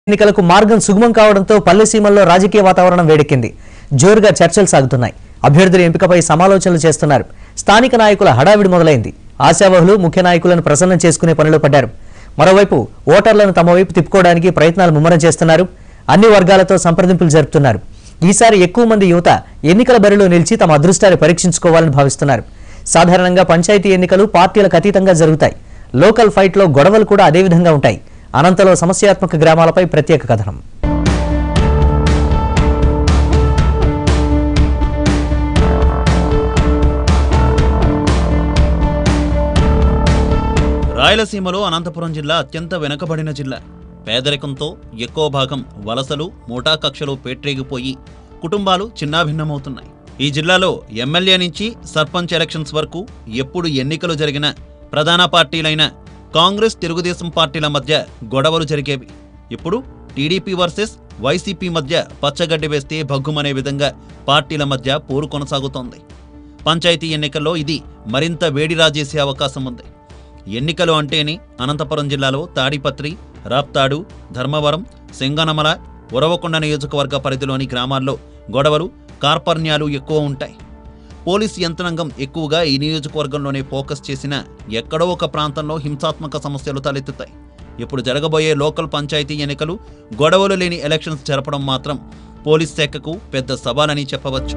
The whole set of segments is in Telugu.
ఎన్నికలకు మార్గం సుగమం కావడంతో పల్లె సీమల్లో రాజకీయ వాతావరణం వేడెక్కింది జోరుగా చర్చలు సాగుతున్నాయి అభ్యర్థుల ఎంపికపై సమాలోచనలు చేస్తున్నారు స్థానిక నాయకుల హడావిడి మొదలైంది ఆశావహులు ముఖ్య నాయకులను ప్రసన్నం చేసుకునే పనిలో పడ్డారు మరోవైపు ఓటర్లను తమ వైపు తిప్పుకోవడానికి ప్రయత్నాలు ముమ్మరం చేస్తున్నారు అన్ని వర్గాలతో సంప్రదింపులు జరుపుతున్నారు ఈసారి ఎక్కువ మంది యువత ఎన్నికల బరిలో నిలిచి తమ అదృష్టాన్ని పరీక్షించుకోవాలని భావిస్తున్నారు సాధారణంగా పంచాయతీ ఎన్నికలు పార్టీలకు అతీతంగా జరుగుతాయి లోకల్ ఫైట్లో గొడవలు కూడా అదే విధంగా ఉంటాయి అనంతలో సమస్యాత్మక గ్రామాలపై ప్రత్యేక కథనం రాయలసీమలో అనంతపురం జిల్లా అత్యంత వెనుకబడిన జిల్లా పేదరికంతో ఎక్కువ భాగం వలసలు మూటా కక్షలు పేట్రేగిపోయి కుటుంబాలు చిన్నాభిన్నమవుతున్నాయి ఈ జిల్లాలో ఎమ్మెల్యే నుంచి సర్పంచ్ ఎలక్షన్స్ వరకు ఎప్పుడు ఎన్నికలు జరిగినా ప్రధాన పార్టీలైన కాంగ్రెస్ తెలుగుదేశం పార్టీల మధ్య గొడవలు జరిగేవి ఇప్పుడు టీడీపీ వర్సెస్ వైసీపీ మధ్య పచ్చగడ్డి వేస్తే భగ్గుమనే విధంగా పార్టీల మధ్య పోరు కొనసాగుతోంది పంచాయతీ ఎన్నికల్లో ఇది మరింత వేడి రాజేసే అవకాశం ఉంది ఎన్నికలు అంటేనే అనంతపురం జిల్లాలో తాడిపత్రి రాప్తాడు ధర్మవరం సింగనమల ఉరవకొండ నియోజకవర్గ పరిధిలోని గ్రామాల్లో గొడవలు కార్పణ్యాలు ఎక్కువ ఉంటాయి పోలీస్ యంత్రాంగం ఎక్కువగా ఈ నియోజకవర్గంలోనే ఫోకస్ చేసిన ఎక్కడో ఒక ప్రాంతంలో హింసాత్మక సమస్యలు తలెత్తుతాయి ఇప్పుడు జరగబోయే లోకల్ పంచాయతీ ఎన్నికలు గొడవలు లేని ఎలక్షన్స్ జరపడం మాత్రం పోలీస్ శాఖకు పెద్ద సవాలని చెప్పవచ్చు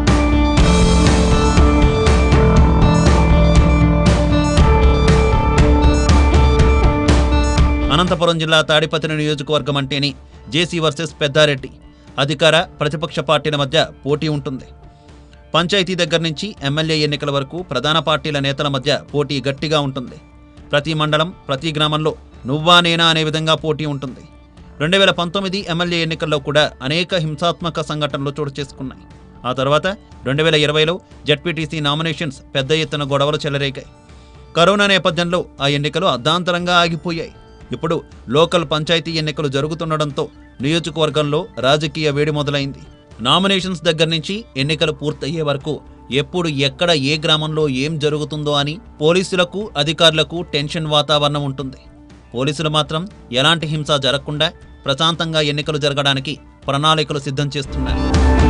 అనంతపురం జిల్లా తాడిపత్రి నియోజకవర్గం అంటేనే జేసీ వర్సెస్ పెద్దారెడ్డి అధికార ప్రతిపక్ష పార్టీల మధ్య పోటీ ఉంటుంది పంచాయతీ దగ్గర నుంచి ఎమ్మెల్యే ఎన్నికల వరకు ప్రధాన పార్టీల నేతల మధ్య పోటీ గట్టిగా ఉంటుంది ప్రతి మండలం ప్రతి గ్రామంలో నువ్వా నేనా అనే విధంగా పోటీ ఉంటుంది రెండు వేల పంతొమ్మిది ఎమ్మెల్యే ఎన్నికల్లో కూడా అనేక హింసాత్మక సంఘటనలు చోటు చేసుకున్నాయి ఆ తర్వాత రెండు వేల ఇరవైలో జడ్పీటీసీ నామినేషన్స్ పెద్ద ఎత్తున గొడవలు చెలరేగాయి కరోనా నేపథ్యంలో ఆ ఎన్నికలు అర్ధాంతరంగా ఆగిపోయాయి ఇప్పుడు లోకల్ పంచాయతీ ఎన్నికలు జరుగుతుండడంతో నియోజకవర్గంలో రాజకీయ వేడి మొదలైంది నామినేషన్స్ దగ్గర నుంచి ఎన్నికలు పూర్తయ్యే వరకు ఎప్పుడు ఎక్కడ ఏ గ్రామంలో ఏం జరుగుతుందో అని పోలీసులకు అధికారులకు టెన్షన్ వాతావరణం ఉంటుంది పోలీసులు మాత్రం ఎలాంటి హింస జరగకుండా ప్రశాంతంగా ఎన్నికలు జరగడానికి ప్రణాళికలు సిద్ధం చేస్తున్నారు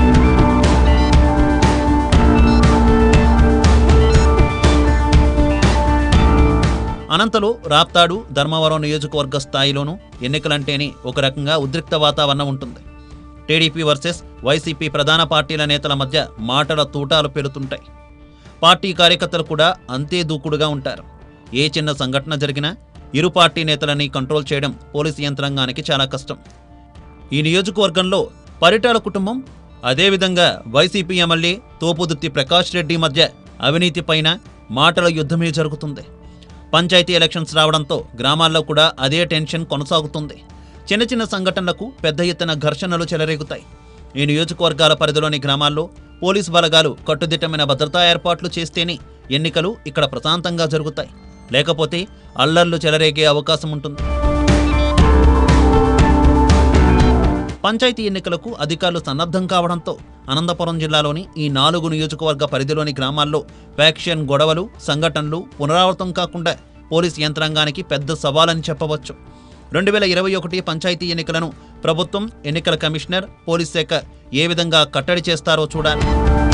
అనంతలో రాప్తాడు ధర్మవరం నియోజకవర్గ స్థాయిలోనూ ఎన్నికలంటేనే ఒక రకంగా ఉద్రిక్త వాతావరణం ఉంటుంది టీడీపీ వర్సెస్ వైసీపీ ప్రధాన పార్టీల నేతల మధ్య మాటల తూటాలు పెడుతుంటాయి పార్టీ కార్యకర్తలు కూడా అంతే దూకుడుగా ఉంటారు ఏ చిన్న సంఘటన జరిగినా ఇరు పార్టీ నేతలని కంట్రోల్ చేయడం పోలీసు యంత్రాంగానికి చాలా కష్టం ఈ నియోజకవర్గంలో పరిటాల కుటుంబం అదేవిధంగా వైసీపీ ఎమ్మెల్యే తోపుదుర్తి ప్రకాష్ రెడ్డి మధ్య అవినీతిపైన మాటల యుద్ధమే జరుగుతుంది పంచాయతీ ఎలక్షన్స్ రావడంతో గ్రామాల్లో కూడా అదే టెన్షన్ కొనసాగుతుంది చిన్న చిన్న సంఘటనలకు పెద్ద ఎత్తున ఘర్షణలు చెలరేగుతాయి ఈ నియోజకవర్గాల పరిధిలోని గ్రామాల్లో పోలీసు బలగాలు కట్టుదిట్టమైన భద్రతా ఏర్పాట్లు చేస్తేనే ఎన్నికలు ఇక్కడ ప్రశాంతంగా జరుగుతాయి లేకపోతే అల్లర్లు చెలరేగే అవకాశం ఉంటుంది పంచాయతీ ఎన్నికలకు అధికారులు సన్నద్ధం కావడంతో అనంతపురం జిల్లాలోని ఈ నాలుగు నియోజకవర్గ పరిధిలోని గ్రామాల్లో ఫ్యాక్షన్ గొడవలు సంఘటనలు పునరావృతం కాకుండా పోలీస్ యంత్రాంగానికి పెద్ద సవాలని చెప్పవచ్చు రెండు వేల ఇరవై ఒకటి పంచాయతీ ఎన్నికలను ప్రభుత్వం ఎన్నికల కమిషనర్ పోలీస్ శాఖ ఏ విధంగా కట్టడి చేస్తారో చూడాలి